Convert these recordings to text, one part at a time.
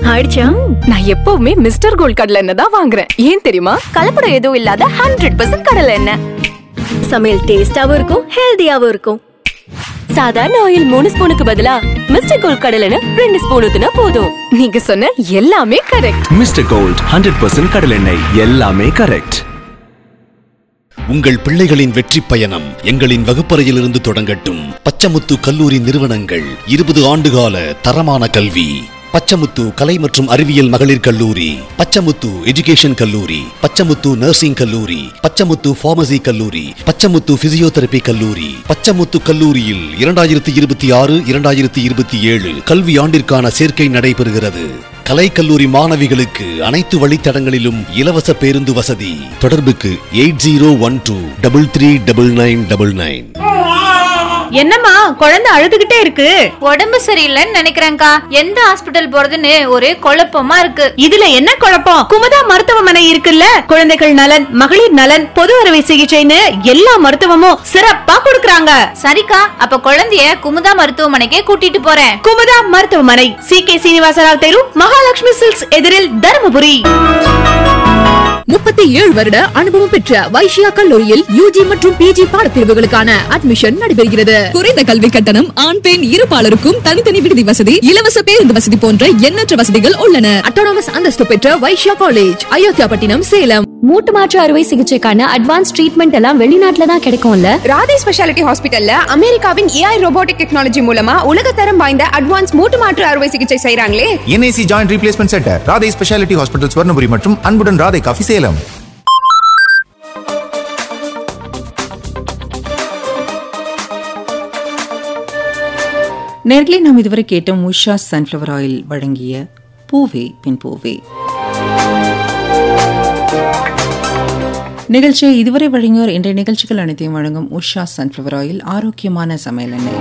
ஆயிடுச்சா நான் எப்பவுமே மிஸ்டர் கோல்ட் கடலை எண்ணெய் தான் வாங்குறேன் ஏன் தெரியுமா கலப்படம் எதுவும் இல்லாத ஹண்ட்ரட் பர்சன்ட் கடலை எண்ணெய் சமையல் டேஸ்டாவும் இருக்கும் ஹெல்தியாவும் இருக்கும் சாதாரண ஆயில் மூணு ஸ்பூனுக்கு பதிலா மிஸ்டர் கோல்ட் கடலை எண்ணெய் ரெண்டு ஸ்பூன் ஊத்துனா போதும் நீங்க சொன்ன எல்லாமே correct mister Gold hundred percent கடலெண்ணெய் எல்லாமே கரெக்ட் உங்கள் பிள்ளைகளின் வெற்றி பயணம் எங்களின் வகுப்பறையிலிருந்து தொடங்கட்டும் பச்சமுத்து கல்லூரி நிறுவனங்கள் இருபது ஆண்டுகால தரமான கல்வி பச்சமுத்து கலை மற்றும் அறிவியல் மகளிர் கல்லூரி பச்சமுத்து எஜுகேஷன் கல்லூரி பச்சமுத்து நர்சிங் கல்லூரி பச்சமுத்து பார்மசி கல்லூரி பச்சமுத்து பிசியோதெரபி கல்லூரி பச்சமுத்து கல்லூரியில் இரண்டாயிரத்தி இருபத்தி ஆறு இரண்டாயிரத்தி இருபத்தி ஏழு கல்வி ஆண்டிற்கான சேர்க்கை நடைபெறுகிறது கலை கல்லூரி மாணவிகளுக்கு அனைத்து வழித்தடங்களிலும் இலவச பேருந்து வசதி தொடர்புக்கு eight zero one two double three double nine double nine என்னம்மா குழந்தை அழுதுகிட்டே இருக்கு உடம்பு சரியில்லைன்னு நினைக்கிறேன்க்கா எந்த ஹாஸ்பிட்டல் போறதுன்னு ஒரே குழப்பமா இருக்கு இதுல என்ன குழப்பம் குமுதா மருத்துவமனை இருக்குல்ல குழந்தைகள் நலன் மகளிர் நலன் பொது அறுவை சிகிச்சைன்னு எல்லா மருத்துவமும் சிறப்பா கொடுக்கறாங்க சரிக்கா அப்ப குழந்தைய குமுதா மருத்துவமனைக்கே கூட்டிட்டு போறேன் குமுதா மருத்துவமனை சி கே சீனிவாசராவ் தெரு மகாலட்சுமி சில்க்ஸ் எதிரில் தருமபுரி முப்பத்தி ஏழு வருட அனுபவம் பெற்ற வைஷ்யா கல்லூரியில் யூஜி மற்றும் பிஜி பாடப்பிரிவுகளுக்கான அட்மிஷன் நடைபெறுகிறது குறைந்த கல்வி கட்டணம் ஆண் பெண் இருபாலருக்கும் தனித்தனி விடுதி வசதி இலவச பேருந்து வசதி போன்ற எண்ணற்ற வசதிகள் உள்ளன அட்டானமஸ் அந்தஸ்து பெற்ற வைஷ்யா காலேஜ் அயோத்தியாபட்டினம் சேலம் மூட்டு மாற்று அறுவை சிகிச்சைக்கான அட்வான்ஸ் ட்ரீட்மெண்ட் எல்லாம் வெளிநாட்டுல தான் கிடைக்கும்ல ராதே ஸ்பெஷாலிட்டி ஹாஸ்பிட்டல்ல அமெரிக்காவின் ஏஐ ரோபோட்டிக் டெக்னாலஜி மூலமா உலகத்தரம் வாய்ந்த அட்வான்ஸ் மூட்டு மாற்று அறுவை சிகிச்சை செய்றாங்களே NIC joint replacement centre Radhai speciality hospital Swarnapuri மற்றும் அன்புடன் ராதை காஃபி சேலம் நேர்களே நாம் இதுவரை கேட்டோம் உஷா சன்ஃப்ளவர் ஆயில் வழங்கிய பூவே பின் பூவே நிகழ்ச்சியை இதுவரை வழங்கியோர் இன்றைய நிகழ்ச்சிகள் அனைத்தையும் வழங்கும் உஷா சன்ஃப்ளவர் ஆயில் ஆரோக்கியமான சமையல் எண்ணெய்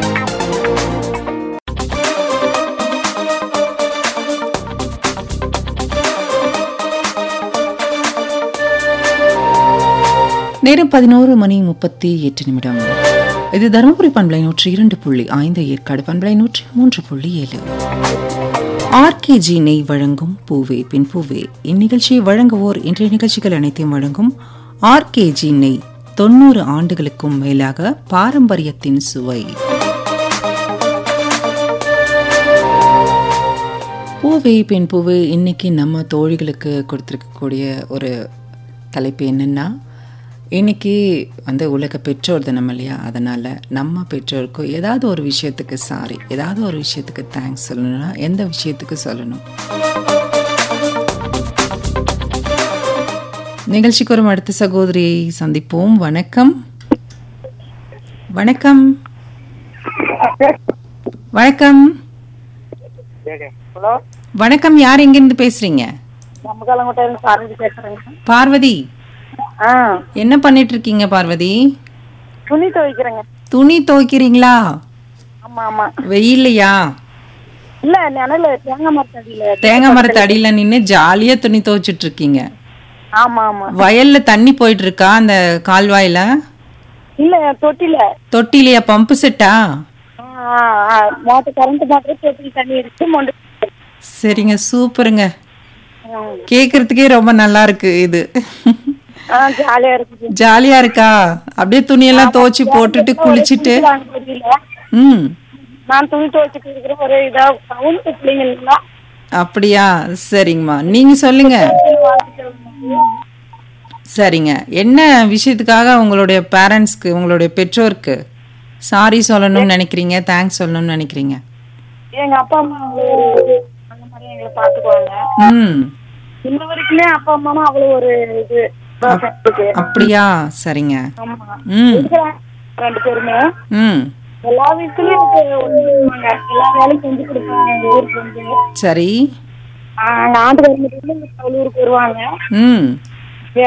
நேரம் பதினோரு மணி முப்பத்தி எட்டு நிமிடம் இது தருமபுரி பண்பலை நூற்றி இரண்டு புள்ளி ஐந்து ஏற்காடு பண்பலை நூற்றி மூன்று புள்ளி ஏழு ஆர்கேஜி நெய் வழங்கும் பூவே பின் பூவே இந்நிகழ்ச்சியை வழங்குவோர் இன்றைய நிகழ்ச்சிகள் அனைத்தையும் வழங்கும் ஆர்கேஜி நெய் தொண்ணூறு ஆண்டுகளுக்கும் மேலாக பாரம்பரியத்தின் சுவை பூவே பெண் பூவே இன்னைக்கு நம்ம தோழிகளுக்கு கொடுத்துருக்கக்கூடிய ஒரு தலைப்பு என்னன்னா இன்னைக்கு வந்து உலக பெற்றோர் தினம் இல்லையா அதனால் நம்ம பெற்றோருக்கும் ஏதாவது ஒரு விஷயத்துக்கு சாரி ஏதாவது ஒரு விஷயத்துக்கு தேங்க்ஸ் சொல்லணும்னா எந்த விஷயத்துக்கு சொல்லணும் நிகழ்ச்சிக்கு வரும் அடுத்த சகோதரியை சந்திப்போம் வணக்கம் வணக்கம் வணக்கம் ஹலோ வணக்கம் யார் எங்கிருந்து பேசுறீங்க நமக்காலங்கோட்டையில பார்வதி பேசுறேங்க பார்வதி ஆ என்ன பண்ணிட்டு இருக்கீங்க பார்வதி துணி துவைக்கிறேங்க துணி துவைக்கிறீங்களா ஆமா ஆமா வெயில்லையா இல்ல நினைல தேங்காய் மரத்தடியில தேங்காய் மரத்து அடியில நின்னு ஜாலியா துணி துவைச்சிட்டு இருக்கீங்க ஆமா ஆமா வயல்ல தண்ணி போயிட்டு இருக்கா அந்த கால்வாயில இல்ல தொட்டில தொட்டிலையா பம்பு செட்டா மோட்டர் கரண்ட் மோட்டர் தொட்டில் தண்ணி இருக்கு மொண்டு சரிங்க சூப்பருங்க கேக்குறதுக்கே ரொம்ப நல்லா இருக்கு இது ஆ ஜாலியா இருக்குது ஜாலியா இருக்கா அப்படியே துணியெல்லாம் துவைச்சு போட்டுட்டு குளிச்சிட்டு தெரியல ம் நான் துணி துவைச்சிட்டு இருக்கிற ஒரு இதா சவுண்ட் பிள்ளைங்களா அப்படியா சரிங்கம்மா நீங்க சொல்லுங்க சரிங்க என்ன விஷயத்துக்காக உங்களுடைய பேரண்ட்ஸ்க்கு உங்களுடைய பெற்றோருக்கு சாரி சொல்லணும்னு நினைக்கிறீங்க தேங்க்ஸ் சொல்லணும்னு நினைக்கிறீங்க எங்க அப்பா அம்மா அவ்வளவு ஒரு அந்த மாதிரி எங்களை பாத்துக்குவாங்க ம் இன்ன வரைக்குமே அப்பா அம்மா அவ்வளவு ஒரு இது இருக்கு. அப்படியா சரிங்க ஆமா ம் இருக்கிறாங்க ரெண்டு பேருமே ம் எல்லா வீட்டுலயும் எனக்கு ஒண்ணு பண்ணுவாங்க. எல்லா வேலையும் செஞ்சு கொடுப்பாங்க எங்க ஊருக்கு வந்து சரி ஆஹ் அங்க ஆண்டு வரும்போது எங்க ஊருக்கு வருவாங்க ம்